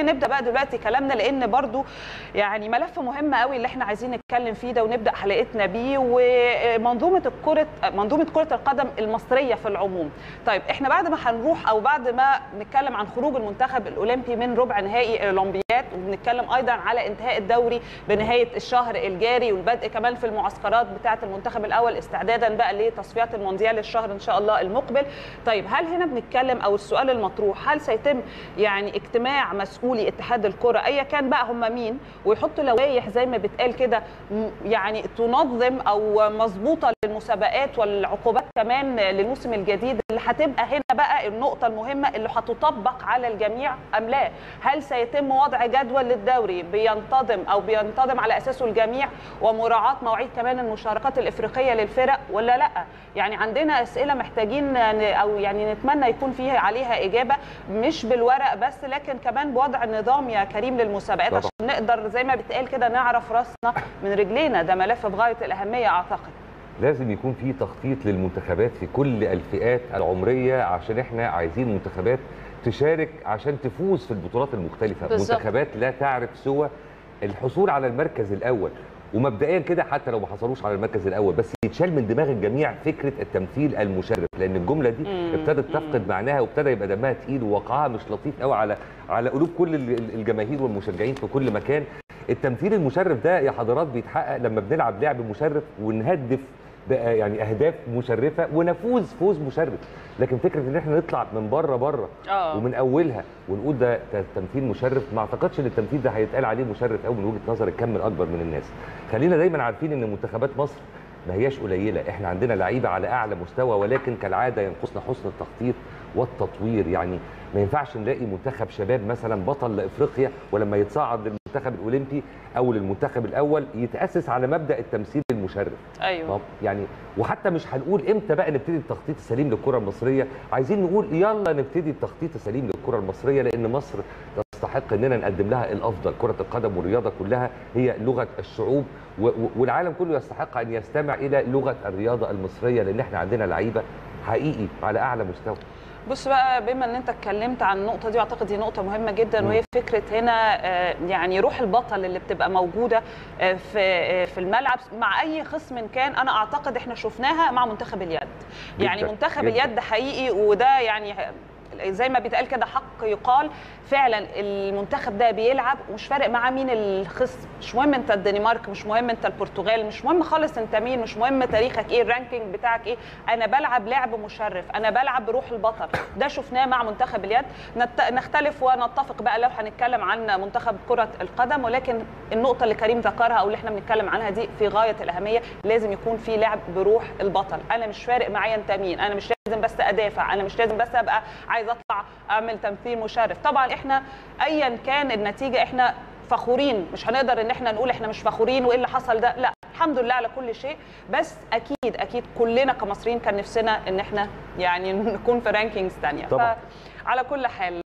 خلينا نبدا بقى دلوقتي كلامنا لان برضو يعني ملف مهم قوي اللي احنا عايزين نتكلم فيه ده ونبدا حلقتنا بيه ومنظومه الكره منظومه كره القدم المصريه في العموم طيب احنا بعد ما هنروح او بعد ما نتكلم عن خروج المنتخب الاولمبي من ربع نهائي الاولمبياد وبنتكلم ايضا على انتهاء الدوري بنهايه الشهر الجاري والبدء كمان في المعسكرات بتاعه المنتخب الاول استعدادا بقى لتصفيات المونديال الشهر ان شاء الله المقبل طيب هل هنا بنتكلم او السؤال المطروح هل سيتم يعني اجتماع مسؤولي اتحاد الكره ايا كان بقى هم مين ويحطوا لوائح زي ما بتقال كده يعني تنظم او مظبوطه للمسابقات والعقوبات كمان للموسم الجديد اللي هتبقى هنا بقى النقطه المهمه اللي هتطبق على الجميع ام لا هل سيتم وضع جدول للدوري بينتظم او بينتظم على اساسه الجميع ومراعاه مواعيد كمان المشاركات الافريقيه للفرق ولا لا يعني عندنا اسئله محتاجين او يعني نتمنى يكون فيها عليها اجابه مش بالورق بس لكن كمان بوضع نظام يا كريم للمسابقات طبعا. عشان نقدر زي ما بتقال كده نعرف راسنا من رجلينا ده ملف بغايه الاهميه اعتقد لازم يكون في تخطيط للمنتخبات في كل الفئات العمريه عشان احنا عايزين منتخبات تشارك عشان تفوز في البطولات المختلفه بالزبط. منتخبات لا تعرف سوى الحصول على المركز الاول ومبدئيا كده حتى لو ما حصلوش على المركز الاول بس يتشال من دماغ الجميع فكره التمثيل المشرف لان الجمله دي ابتدت تفقد معناها وابتدى يبقى دمها تقيل ووقعها مش لطيف قوي على على قلوب كل الجماهير والمشجعين في كل مكان التمثيل المشرف ده يا حضرات بيتحقق لما بنلعب لعب مشرف ونهدف بقى يعني اهداف مشرفه ونفوز فوز مشرف لكن فكره ان احنا نطلع من بره بره ومن اولها ونقول ده تمثيل مشرف ما اعتقدش ان التمثيل ده هيتقال عليه مشرف قوي من وجهه نظر الكم الاكبر من الناس خلينا دايما عارفين ان منتخبات مصر ما هياش قليله احنا عندنا لعيبه على اعلى مستوى ولكن كالعاده ينقصنا حسن التخطيط والتطوير يعني ما ينفعش نلاقي منتخب شباب مثلا بطل لافريقيا ولما يتصعد للمنتخب الاولمبي او للمنتخب الاول يتاسس على مبدا التمثيل المشرف ايوه يعني وحتى مش هنقول امتى بقى نبتدي التخطيط السليم للكره المصريه عايزين نقول يلا نبتدي التخطيط السليم للكره المصريه لان مصر تستحق اننا نقدم لها الافضل كره القدم والرياضه كلها هي لغه الشعوب والعالم كله يستحق ان يستمع الى لغه الرياضه المصريه لان احنا عندنا لعيبه حقيقي على اعلى مستوى بص بقى بما ان انت اتكلمت عن النقطه دي واعتقد دي نقطه مهمه جدا وهي فكره هنا يعني روح البطل اللي بتبقى موجوده في في الملعب مع اي خصم كان انا اعتقد احنا شفناها مع منتخب اليد يعني منتخب جداً. اليد حقيقي وده يعني زي ما بيتقال كده حق يقال فعلا المنتخب ده بيلعب ومش فارق معاه مين الخصم مش مهم انت الدنمارك مش مهم انت البرتغال مش مهم خالص انت مين مش مهم تاريخك ايه الرانكينج بتاعك ايه انا بلعب لعب مشرف انا بلعب بروح البطل ده شفناه مع منتخب اليد نختلف ونتفق بقى لو هنتكلم عن منتخب كره القدم ولكن النقطه اللي كريم ذكرها او اللي احنا بنتكلم عنها دي في غايه الاهميه لازم يكون في لعب بروح البطل انا مش فارق معايا انت مين انا مش لازم بس ادافع انا مش لازم بس ابقى عايز اطلع اعمل تمثيل مشرف طبعا احنا ايا كان النتيجه احنا فخورين مش هنقدر ان احنا نقول احنا مش فخورين وايه اللي حصل ده لا الحمد لله على كل شيء بس اكيد اكيد كلنا كمصريين كان نفسنا ان احنا يعني نكون في رانكينجز ثانيه طبعا. على كل حال